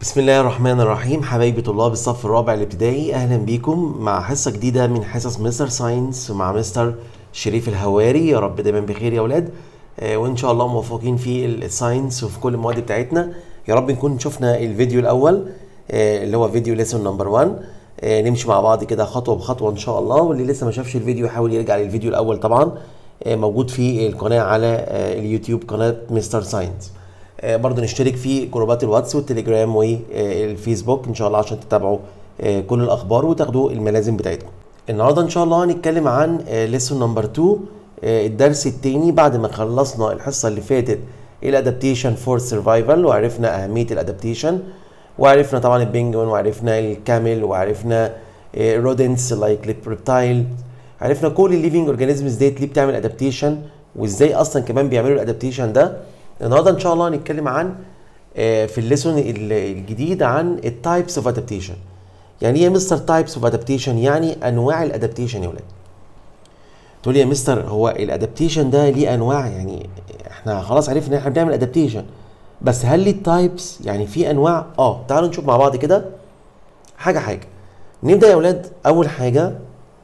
بسم الله الرحمن الرحيم حبايبي طلاب الصف الرابع الابتدائي اهلا بيكم مع حصه جديده من حصص مستر ساينس مع مستر شريف الهواري يا رب دايما بخير يا اولاد آه وان شاء الله موفقين في الساينس وفي كل المواد بتاعتنا يا رب نكون شفنا الفيديو الاول آه اللي هو فيديو ليسون نمبر 1 آه نمشي مع بعض كده خطوه بخطوه ان شاء الله واللي لسه ما شافش الفيديو يحاول يرجع للفيديو الاول طبعا آه موجود في القناه على آه اليوتيوب قناه مستر ساينس آه، برضه نشترك في جروبات الواتس والتليجرام والفيسبوك ان شاء الله عشان تتابعوا آه، كل الاخبار وتاخدوا الملازم بتاعتكم النهارده ان شاء الله هنتكلم عن ليسون نمبر 2 آه، الدرس الثاني بعد ما خلصنا الحصه اللي فاتت الادابتيشن فور سرفايفل وعرفنا اهميه الادابتيشن وعرفنا طبعا البنجوين وعرفنا الكامل وعرفنا رودنتس لايك ريبتايل عرفنا كل الليفينج اورجانيزمز ديت ليه بتعمل ادابتيشن وازاي اصلا كمان بيعملوا الادابتيشن ده النهارده ان شاء الله هنتكلم عن آه، في الليسون ال- الجديد عن التايبس اوف ادابتيشن يعني ايه يا مستر تايبس اوف ادابتيشن يعني انواع الادابتيشن يا ولاد تقول لي يا مستر هو الادابتيشن ده ليه انواع يعني احنا خلاص عرفنا ان احنا بنعمل ادابتيشن بس هل ليه تايبس يعني في انواع اه تعالوا نشوف مع بعض كده حاجه حاجه نبدا يا ولاد اول حاجه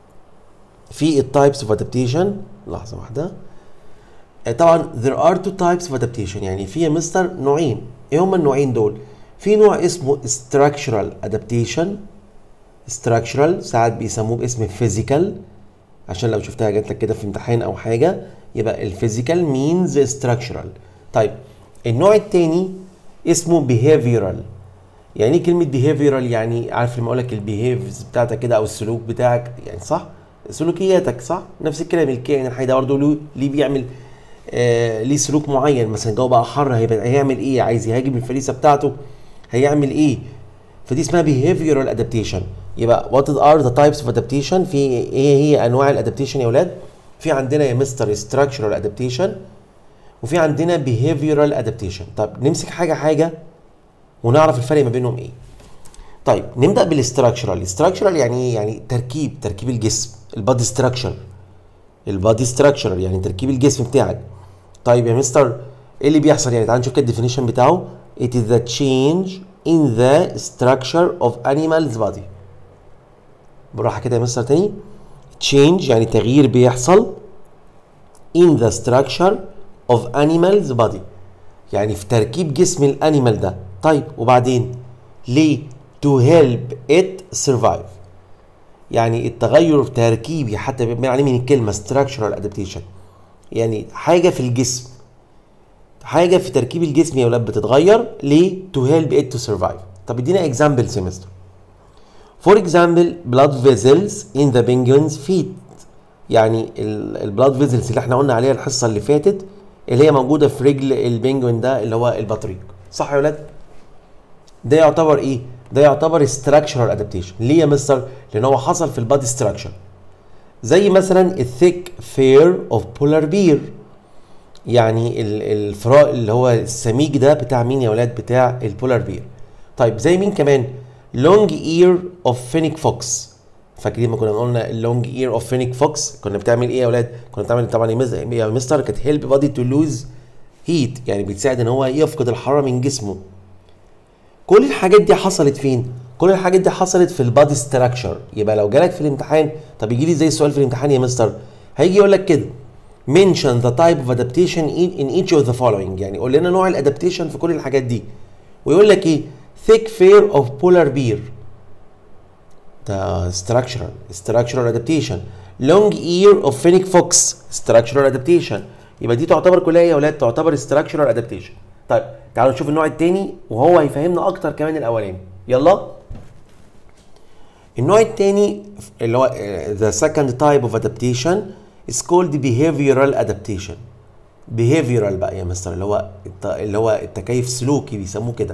في التايبس اوف ادابتيشن لحظه واحده آه، طبعا there are two types of adaptation يعني في يا مستر نوعين ايه هما النوعين دول في نوع اسمه structural adaptation structural ساعات بيسموه باسم physical عشان لو شفتها جات لك كده في امتحان او حاجه يبقى الفيزيكال means structural طيب النوع التاني اسمه behavioral يعني ايه كلمه behavioral يعني عارف لما اقول لك البيهيفز بتاعتك كده او السلوك بتاعك يعني صح سلوكياتك صح نفس الكلام الكائن الحي ده برضه له- ليه بيعمل آه ليه سلوك معين مثلا الجو بقى حر هيبقى هيعمل ايه عايز يهاجم الفريسه بتاعته هيعمل ايه فدي اسمها behavioral adaptation يبقى what are the types of adaptation في ايه هي انواع الادابتيشن يا اولاد في عندنا يا مستر structural adaptation وفي عندنا behavioral adaptation طب نمسك حاجه حاجه ونعرف الفرق ما بينهم ايه طيب نبدا بالاستراكشرال الاستراكشرال يعني ايه يعني تركيب تركيب الجسم البادي ستراكشر البادي ستراكشر يعني تركيب الجسم بتاعك طيب يا مستر ايه اللي بيحصل يعني تعال نشوف كده الديفينيشن بتاعه it is the change in the structure of animal's body بالراحه كده يا مستر تاني change يعني تغيير بيحصل in the structure of animal's body يعني في تركيب جسم الانيمال ده طيب وبعدين ليه to help it survive يعني التغير تركيبي حتى بيبقى عليه من الكلمه structural adaptation يعني حاجه في الجسم حاجه في تركيب الجسم يا ولاد بتتغير ليه to help it to survive طب ادينا example semester for example blood vessels in the penguin's feet يعني البلاد فيزلز اللي احنا قلنا عليها الحصه اللي فاتت اللي هي موجوده في رجل البنجوين ده اللي هو البطريق صح يا ولاد ده يعتبر ايه ده يعتبر structural adaptation ليه يا مستر لان هو حصل في البادي structure زي مثلا الثيك فير اوف بولار بير يعني ال- الفراء اللي هو السميج ده بتاع مين يا ولاد بتاع البولار بير طيب زي مين كمان لونج اير اوف فينيك فوكس فاكرين ما كنا قلنا اللونج اير اوف فينيك فوكس كنا بتعمل ايه يا ولاد كنا بتعمل طبعا يا مز- يا مستر كانت هيلب بادي تو لوز هيت يعني بتساعد ان هو يفقد الحراره من جسمه كل الحاجات دي حصلت فين؟ كل الحاجات دي حصلت في البادي ستراكشر يبقى لو جالك في الامتحان طب يجي لي زي السؤال في الامتحان يا مستر هيجي يقول لك كده mention the type of adaptation in in each of the following يعني قول لنا نوع الادابتيشن في كل الحاجات دي ويقول لك ايه thick fur of polar bear ده structural structural adaptation long ear of fennec fox structural adaptation يبقى دي تعتبر كلها إيه يا اولاد تعتبر structural adaptation طيب تعالوا نشوف النوع الثاني وهو هيفهمنا اكتر كمان الاولاني يلا النوع الثاني اللي هو uh, the second type of adaptation is called behavioral adaptation behavioral بقى يا مستر اللي هو الت- اللي هو التكيف السلوكي بيسموه كده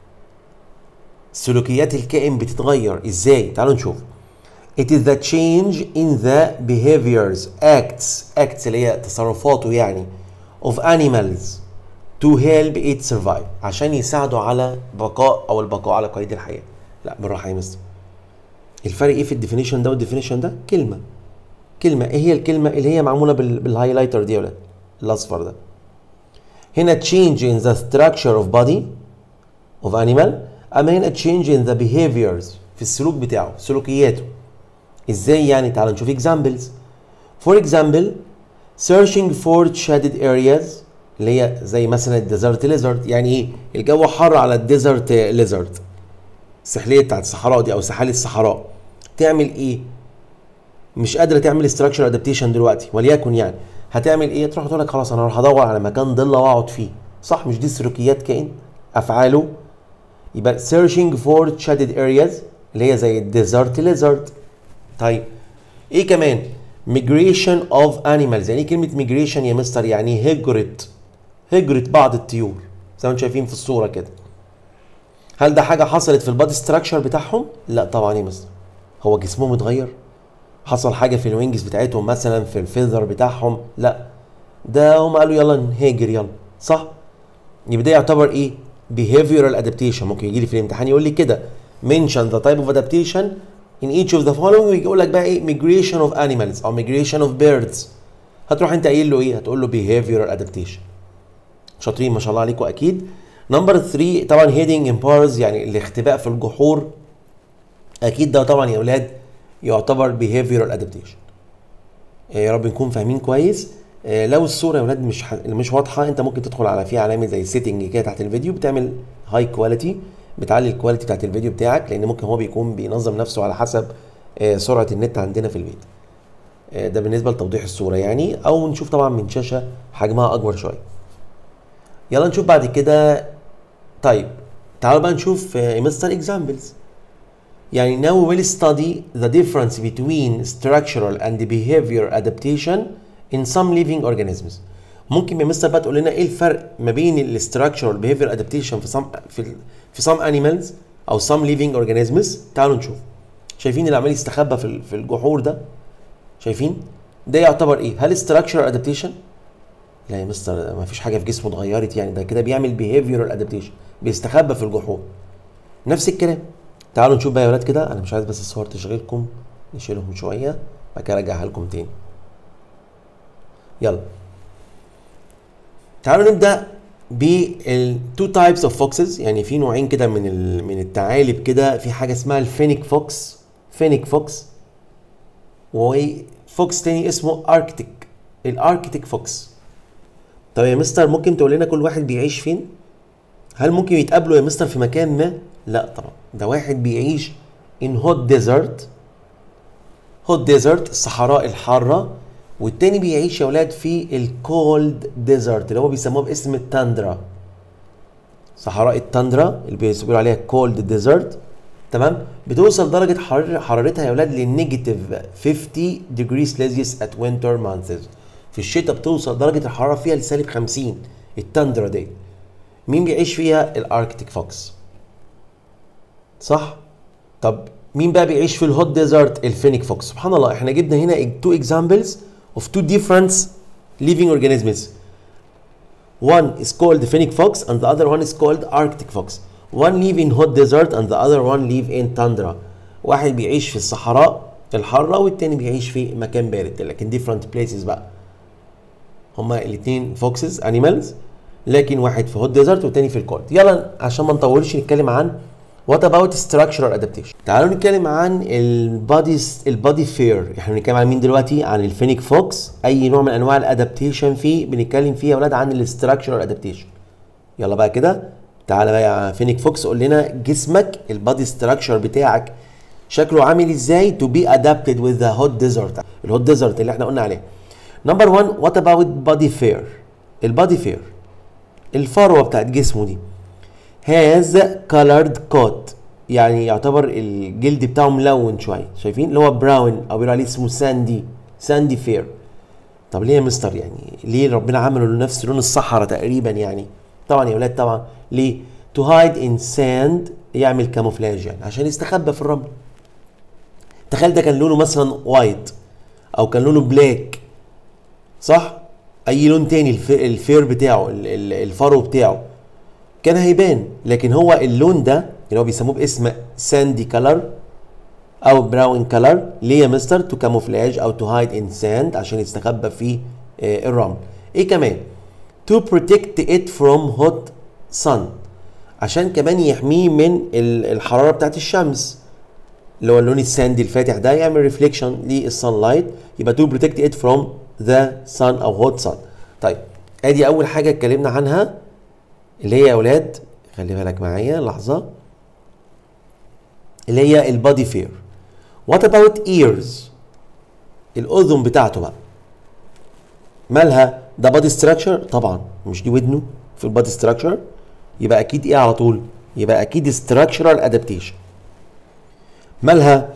سلوكيات الكائن بتتغير ازاي تعالوا نشوف it is the change in the behaviors acts acts اللي هي تصرفاته يعني of animals to help it survive عشان يساعدوا على بقاء او البقاء على قيد الحياه لا بالراحه يا مستر الفرق ايه في الديفينيشن ده والديفينيشن ده كلمه كلمه ايه هي الكلمه اللي هي معموله بال- بالهايلايتر دي يا ولاد الاصفر ده هنا change in the structure of body of animal اما هنا change in the behaviors في السلوك بتاعه سلوكياته ازاي يعني تعال نشوف examples for example searching for shaded areas اللي هي زي مثلا الديزرت ليزرد يعني ايه الجو حر على الديزرت ليزرد السحليه بتاعت الصحراء دي او سحالي الصحراء تعمل ايه مش قادره تعمل structural ادابتيشن دلوقتي وليكن يعني هتعمل ايه تروح تقول لك خلاص انا هروح ادور على مكان ضله واقعد فيه صح مش دي سلوكيات كائن افعاله يبقى searching for shaded areas اللي هي زي الديزرت ليزرد طيب ايه كمان migration of animals يعني ايه كلمه migration يا مستر يعني هجره هجره بعض الطيور زي ما انتم شايفين في الصوره كده هل ده حاجه حصلت في البادي ستراكشر بتاعهم لا طبعا يا مستر هو جسمهم اتغير حصل حاجه في الوينجز بتاعتهم مثلا في الفيذر بتاعهم لا ده هم قالوا يلا نهاجر يلا صح يبقى ده يعتبر ايه behavioral adaptation ممكن يجي لي في الامتحان يقول لي كده mention the type of adaptation in each of the following ويقول لك بقى ايه migration of animals او migration of birds هتروح انت قايل له ايه هتقول له behavioral adaptation شاطرين ما شاء الله عليكم اكيد نمبر 3 طبعا heading in bars يعني الاختباء في الجحور اكيد ده طبعا يا اولاد يعتبر behavioral adaptation يا رب نكون فاهمين كويس آه، لو الصوره يا ولاد مش ح... مش واضحه انت ممكن تدخل على في علامه زي سيتنج كده تحت الفيديو بتعمل هاي كواليتي بتعلي الكواليتي بتاعت الفيديو بتاعك لان ممكن هو بيكون بينظم نفسه على حسب آه، سرعه النت عندنا في البيت آه، ده بالنسبه لتوضيح الصوره يعني او نشوف طبعا من شاشه حجمها اكبر شويه يلا نشوف بعد كده طيب تعالوا بقى نشوف مستر اكزامبلز يعني now we will study the difference between structural and behavior adaptation in some living organisms ممكن يا مستر بقى تقول لنا ايه الفرق ما بين الاستراكشرال behavior adaptation في some في ال- في some animals او some living organisms تعالوا نشوف شايفين اللي عمال يستخبى في ال- في الجحور ده شايفين ده يعتبر ايه هل structural adaptation لا يا مستر ما فيش حاجه في جسمه اتغيرت يعني ده كده بيعمل behavioral adaptation بيستخبى في الجحور نفس الكلام تعالوا نشوف بقى يا ولاد كده انا مش عايز بس الصور تشغلكم نشيلهم شويه بعد كده ارجعها لكم تاني يلا تعالوا نبدا بالتو تايبس اوف فوكسز يعني في نوعين كده من ال- من الثعالب كده في حاجه اسمها الفينيك فوكس فينيك فوكس وفوكس تاني اسمه اركتيك الاركتيك فوكس طب يا مستر ممكن تقول لنا كل واحد بيعيش فين هل ممكن يتقابلوا يا مستر في مكان ما لا طبعا ده واحد بيعيش in hot desert hot desert الصحراء الحارة والتاني بيعيش يا ولاد في الكولد ديزرت اللي هو بيسموه باسم التاندرا صحراء التاندرا اللي بيقولوا عليها كولد ديزرت تمام بتوصل درجة حرارة حرارتها يا ولاد للنيجاتيف 50 ديجري سيلسيوس ات وينتر مانثز في الشتاء بتوصل درجة الحرارة فيها لسالب 50 التاندرا دي مين بيعيش فيها الاركتيك فوكس صح طب مين بقى بيعيش في الهوت ديزرت الفينيك فوكس سبحان الله احنا جبنا هنا تو examples of two different living organisms one is called the phoenix fox and the other one is called arctic fox one live in hot desert and the other one live in tundra واحد بيعيش في الصحراء الحارة والتاني بيعيش في مكان بارد لكن different places بقى هما الاثنين فوكسز انيمالز لكن واحد في هوت ديزرت والتاني في الكولد يلا عشان ما نطولش نتكلم عن وات اباوت structural adaptation تعالوا نتكلم عن البادي البادي فير احنا بنتكلم عن مين دلوقتي عن الفينيك فوكس اي نوع من انواع الادابتيشن فيه بنتكلم فيه يا اولاد عن الاستراكشرال ادابتيشن يلا بقى كده تعالى بقى يا فينيك فوكس قول لنا جسمك البادي ستراكشر بتاعك شكله عامل ازاي to be adapted with the hot desert الهوت ديزرت اللي احنا قلنا عليه نمبر 1 وات اباوت بادي فير البادي فير الفروه بتاعت جسمه دي has colored coat يعني يعتبر الجلد بتاعه ملون شويه شايفين اللي هو براون او بيقولوا عليه اسمه ساندي ساندي فير طب ليه يا مستر يعني ليه ربنا عمله لنفس لون الصحراء تقريبا يعني طبعا يا ولاد طبعا ليه to hide in sand يعمل كاموفلاج يعني عشان يستخبى في الرمل تخيل ده كان لونه مثلا وايت او كان لونه بلاك صح اي لون تاني الف- الفير بتاعه ال- ال- الفرو بتاعه كان هيبان لكن هو اللون ده اللي هو بيسموه باسم ساندي كلر او براون كلر ليه يا مستر تو كاموفلاج او تو هايد ان ساند عشان يستخبى في آه، الرمل ايه كمان to protect it from hot sun عشان كمان يحميه من الحراره بتاعت الشمس اللي هو اللون الساندي الفاتح ده يعمل ريفليكشن للسان لايت يبقى تو بروتكت ات فروم ذا سان او هوت سان طيب ادي اول حاجه اتكلمنا عنها اللي هي يا اولاد خلي بالك معايا لحظه اللي هي البادي فير وات اباوت ايرز الاذن بتاعته بقى مالها ده بادي ستراكشر طبعا مش دي ودنه في البادي ستراكشر يبقى اكيد ايه على طول يبقى اكيد ستراكشرال ادابتيشن مالها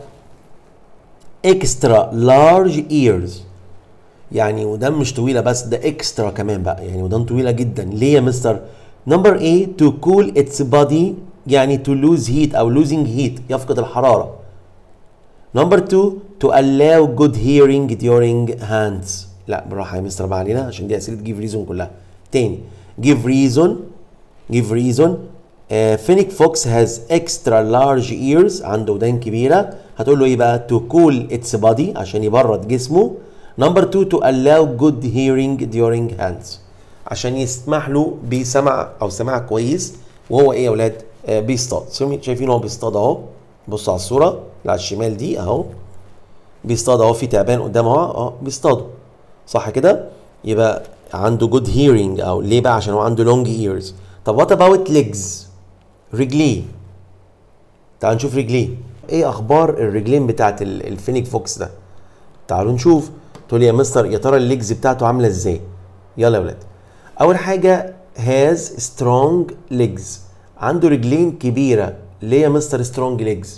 اكسترا لارج ايرز يعني ودان مش طويله بس ده اكسترا كمان بقى يعني ودان طويله جدا ليه يا مستر نمبر A to cool its body يعني to lose heat او losing heat يفقد الحراره نمبر 2 to allow good hearing during hands لا بالراحه يا مستر بقى علينا عشان دي اسئله give reason كلها تاني give reason give reason فينيك فوكس هاز اكسترا لارج ايرز عنده ودان كبيره هتقول له ايه بقى to cool its body عشان يبرد جسمه نمبر 2 to allow good hearing during hands عشان يسمح له بسمع او سماع كويس وهو ايه يا اولاد آه بيصطاد شايفين هو بيصطاد اهو بصوا على الصوره اللي على الشمال دي اهو بيصطاد اهو في تعبان قدامه اهو اه بيصطاده صح كده يبقى عنده جود هيرنج او ليه بقى عشان هو عنده لونج ايرز طب وات اباوت ليجز رجليه تعالوا نشوف رجليه ايه اخبار الرجلين بتاعت الفينيك فوكس ده تعالوا نشوف تقول لي يا مستر يا ترى الليجز بتاعته عامله ازاي يلا يا ولاد اول حاجه هاز سترونج ليجز عنده رجلين كبيره ليه يا مستر سترونج ليجز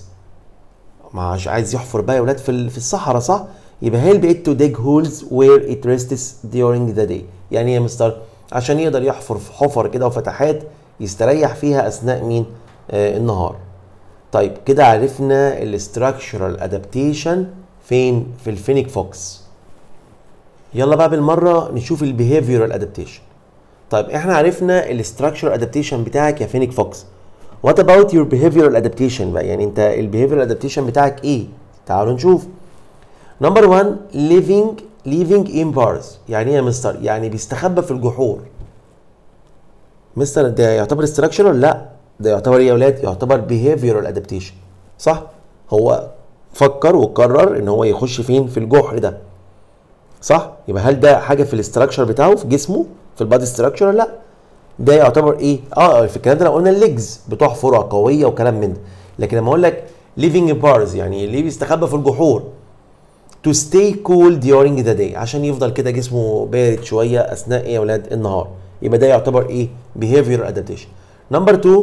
مش عايز يحفر بقى يا ولاد في في الصحراء صح يبقى هيلب ات تو ديج هولز وير ات ريستس during ذا داي يعني ايه يا مستر عشان يقدر يحفر في حفر كده وفتحات يستريح فيها اثناء مين آه النهار طيب كده عرفنا الاستراكشرال ادابتيشن فين في الفينيك فوكس يلا بقى بالمره نشوف البيهيفيرال ادابتيشن طيب احنا عرفنا الاستراكشر ادابتيشن بتاعك يا فينيك فوكس وات اباوت يور behavioral ادابتيشن بقى يعني انت البيهيفيرال ادابتيشن بتاعك ايه تعالوا نشوف نمبر 1 living living in bars يعني ايه يا مستر يعني بيستخبى في الجحور مستر ده يعتبر استراكشرال لا ده يعتبر ايه يا اولاد يعتبر behavioral adaptation صح هو فكر وقرر ان هو يخش فين في الجحر ده صح يبقى هل ده حاجه في الاستراكشر بتاعه في جسمه في البادي ستراكشر لا ده يعتبر ايه اه في الكلام ده لو قلنا الليجز بتحفر قويه وكلام من ده لكن لما اقول لك living in bars يعني ليه بيستخبى في الجحور to stay cool during the day عشان يفضل كده جسمه بارد شويه اثناء ايه يا اولاد النهار يبقى ده يعتبر ايه behavior adaptation نمبر 2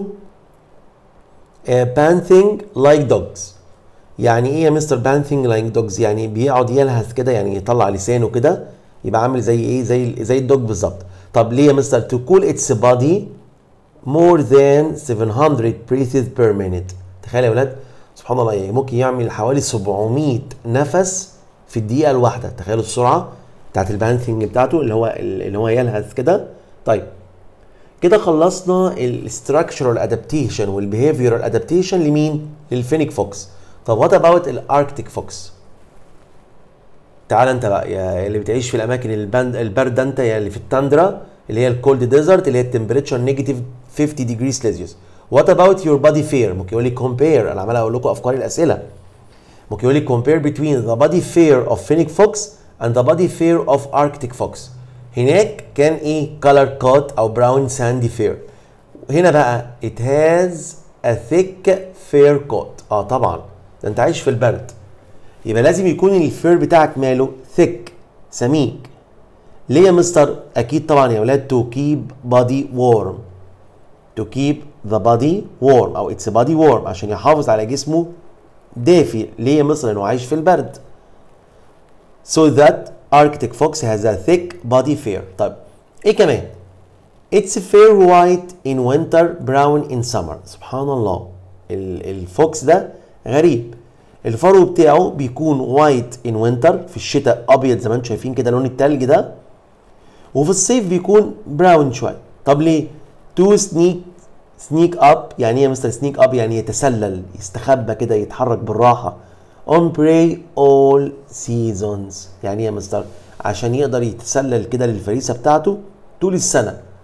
panthing like dogs يعني ايه يا مستر بانثينج لايك دوجز يعني بيقعد يلهث كده يعني يطلع لسانه كده يبقى عامل زي ايه زي زي الدوج بالظبط طب ليه يا مستر تو كول اتس بادي more than 700 breathes per minute تخيل يا ولاد سبحان الله يعني ممكن يعمل حوالي 700 نفس في الدقيقه الواحده تخيلوا السرعه بتاعت البانثينج بتاعته اللي هو اللي هو يلهث كده طيب كده خلصنا الاستراكشرال ادابتيشن والبيهيفيرال ادابتيشن لمين للفينيك فوكس طب وات اباوت الاركتيك فوكس تعال انت بقى يا اللي بتعيش في الاماكن البند البارده انت يا اللي في التندرا اللي هي الكولد ديزرت اللي هي التمبريتشر نيجاتيف 50 ديجري سيلسيوس وات اباوت يور بادي فير ممكن يقول لي كومبير انا عمال اقول لكم افكار الاسئله ممكن يقول لي كومبير بين ذا بادي فير اوف فينيك فوكس اند ذا بادي فير اوف اركتيك فوكس هناك كان ايه كولر كوت او براون ساندي فير هنا بقى it has a thick fair coat اه طبعا ده انت عايش في البرد يبقى لازم يكون الفير بتاعك ماله ثيك سميك ليه يا مستر اكيد طبعا يا اولاد تو كيب بادي وورم تو كيب ذا بادي وورم او اتس بادي وورم عشان يحافظ على جسمه دافي ليه يا مستر لانه عايش في البرد so that Arctic fox has a thick body fur طيب ايه كمان It's fair white in winter brown in summer سبحان الله الفوكس ده غريب الفرو بتاعه بيكون وايت ان وينتر في الشتاء ابيض زي ما انتم شايفين كده لون التلج ده وفي الصيف بيكون براون شويه طب ليه تو سنيك سنيك اب يعني ايه يا مستر سنيك اب يعني يتسلل يستخبى كده يتحرك بالراحه on prey all seasons يعني ايه يا مستر عشان يقدر يتسلل كده للفريسه بتاعته طول السنه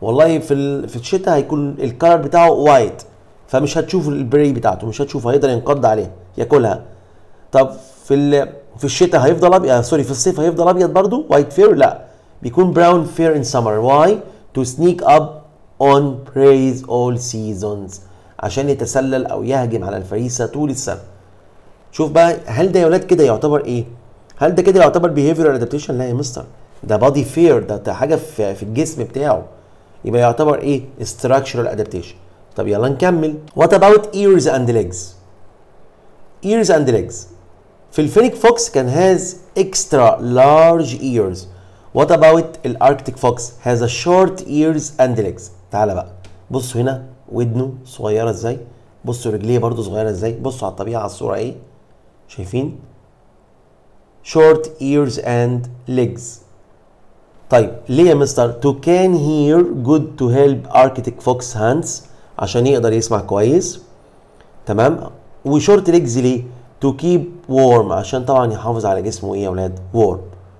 والله في ال... في الشتاء هيكون الكلر بتاعه وايت فمش هتشوف البري بتاعته مش هتشوف هيقدر ينقض عليها ياكلها طب في ال... في الشتاء هيفضل ابيض سوري في الصيف هيفضل ابيض برضو وايت فير لا بيكون براون فير ان سمر واي تو سنيك اب اون بريز اول سيزونز عشان يتسلل او يهجم على الفريسه طول السنه شوف بقى هل ده يا ولاد كده يعتبر ايه هل ده كده يعتبر behavioral adaptation لا يا مستر ده body fear ده, ده حاجه في, في الجسم بتاعه يبقى يعتبر ايه structural adaptation طب يلا نكمل what about ears and legs ears and legs في الفينيك فوكس كان has extra large ears what about الاركتيك فوكس has a short ears and legs تعالى بقى بصوا هنا ودنه صغيره ازاي بصوا رجليه برضو صغيره ازاي بصوا على الطبيعه على الصوره ايه شايفين short ears and legs طيب ليه يا مستر to can hear good to help architect fox hands عشان يقدر يسمع كويس تمام وشورت ليجز ليه to keep warm عشان طبعا يحافظ على جسمه ايه يا اولاد warm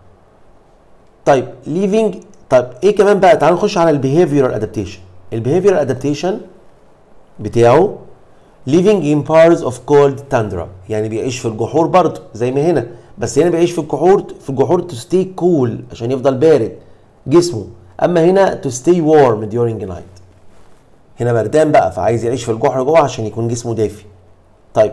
طيب leaving طيب ايه كمان بقى تعالوا نخش على البيهيفيرال ادابتيشن البيهيفيرال ادابتيشن بتاعه living in parts of cold tundra يعني بيعيش في الجحور برضه زي ما هنا بس هنا بيعيش في الجحور في الجحور to stay cool عشان يفضل بارد جسمه اما هنا to stay warm during night هنا بردان بقى فعايز يعيش في الجحر جوه عشان يكون جسمه دافي طيب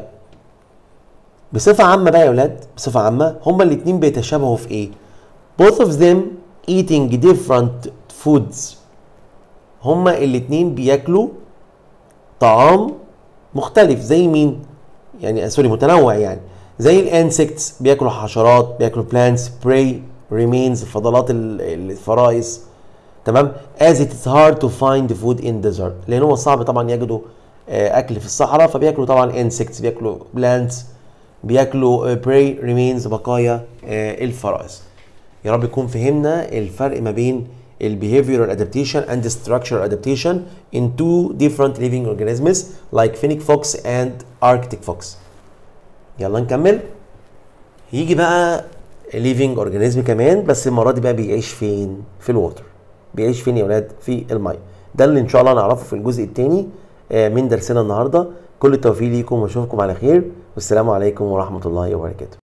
بصفة عامة بقى يا ولاد بصفة عامة هما الاتنين بيتشابهوا في ايه both of them eating different foods هما الاتنين بياكلوا طعام مختلف زي مين يعني سوري متنوع يعني زي الانسكتس بياكلوا حشرات بياكلوا بلانتس براي ريمينز فضلات الفرائس تمام as it is hard to find food in desert لان هو صعب طبعا يجدوا اكل في الصحراء فبياكلوا طبعا انسكتس بياكلوا بلانتس بياكلوا براي ريمينز بقايا الفرائس يا رب يكون فهمنا الفرق ما بين البيهيفيرال adaptation and the structural adaptation in two different living organisms like phoenix fox and arctic fox يلا نكمل يجي بقى living organism كمان بس المره دي بقى بيعيش فين في الووتر بيعيش فين يا ولاد في الميه ده اللي ان شاء الله نعرفه في الجزء الثاني من درسنا النهارده كل التوفيق ليكم واشوفكم على خير والسلام عليكم ورحمه الله وبركاته